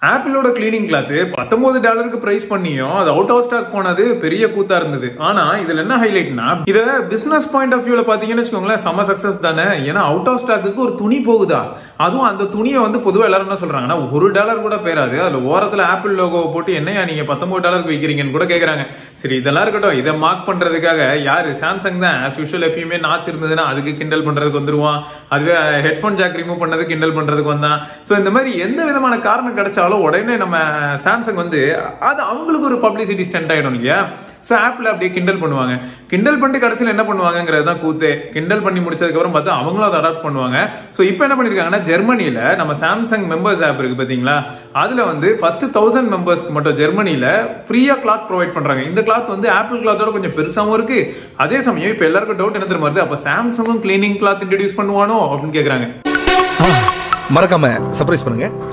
ஆப்பிளோட cleaning cloth பத்தொன்பது டாலருக்கு price பண்ணியும் அது அவுட் ஆஃப் ஸ்டாக் போனது பெரிய கூத்தா இருந்தது ஆனா இதுல என்ன ஹைலைட்னா இத பிசினஸ் பாயிண்ட் ஆஃப் வியூல பாத்தீங்கன்னு வச்சுக்கோங்களேன் செம சக்சஸ் தானே ஏன்னா அவுட் ஆஃப் ஸ்டாக்கு ஒரு துணி போகுதா அதுவும் அந்த துணியை வந்து பொதுவா எல்லாரும் என்ன சொல்றாங்கன்னா ஒரு டாலர் கூட பேராது அதுல ஓரத்துல ஆப்பிள் லோகோவை போட்டு என்னையா நீங்க பத்தொன்பது டாலருக்கு விற்கிறீங்கன்னு கூட கேக்குறாங்க சரி இதெல்லாம் இருக்கட்டும் இதை மார்க் பண்றதுக்காக யாரு சாம்சங் தான் ஆஸ் யூஷுவல் எப்பயுமே நாச் இருந்ததுன்னா அதுக்கு கிண்டல் பண்றதுக்கு வந்துருவான் அதுவே ஹெட்ஃபோன் ஜாக் ரிமூவ் பண்ணது கிண்டல் பண்றதுக்கு வந்தான் ஸோ இந்த மாதிரி எந்த விதமான காரணம் கிடைச்சாலும் உடனே நம்ம சாம்சங் வந்து அது அவங்களுக்கு ஒரு பப்ளிசிட்டி ஸ்டென்ட் ஆயிடும் இல்லையா ஸோ ஆப்பில் அப்படியே கிண்டல் பண்ணுவாங்க கிண்டல் பண்ணிட்டு கடைசியில் என்ன பண்ணுவாங்கங்கிறது தான் கூத்து கிண்டல் பண்ணி முடிச்சதுக்கப்புறம் பார்த்தா அவங்களும் அதை அடாப்ட் பண்ணுவாங்க ஸோ இப்போ என்ன பண்ணியிருக்காங்கன்னா ஜெர்மனியில் நம்ம சாம்சங் மெம்பர்ஸ் ஆப் இருக்கு பார்த்தீங்களா அதில் வந்து ஃபர்ஸ்ட் தௌசண்ட் மெம்பர்ஸ்க்கு மட்டும் ஜெர்மனியில் ஃப்ரீயாக கிளாத் ப்ரொவைட் பண்ணுறாங்க இந்த கிளாத் வந்து ஆப்பிள் கிளாத்தோட கொஞ்சம் பெருசாகவும் இருக்கு அதே சமயம் இப்போ எல்லாருக்கும் டவுட் என்ன தெரியுமா வருது அப்போ சாம்சங்கும் கிளீனிங் கிளாத் இன்ட்ரடியூஸ் பண்ணுவானோ அப்படின்னு கேட்குறாங்க மறக்காம சர்ப்ரைஸ் பண்ணுங்க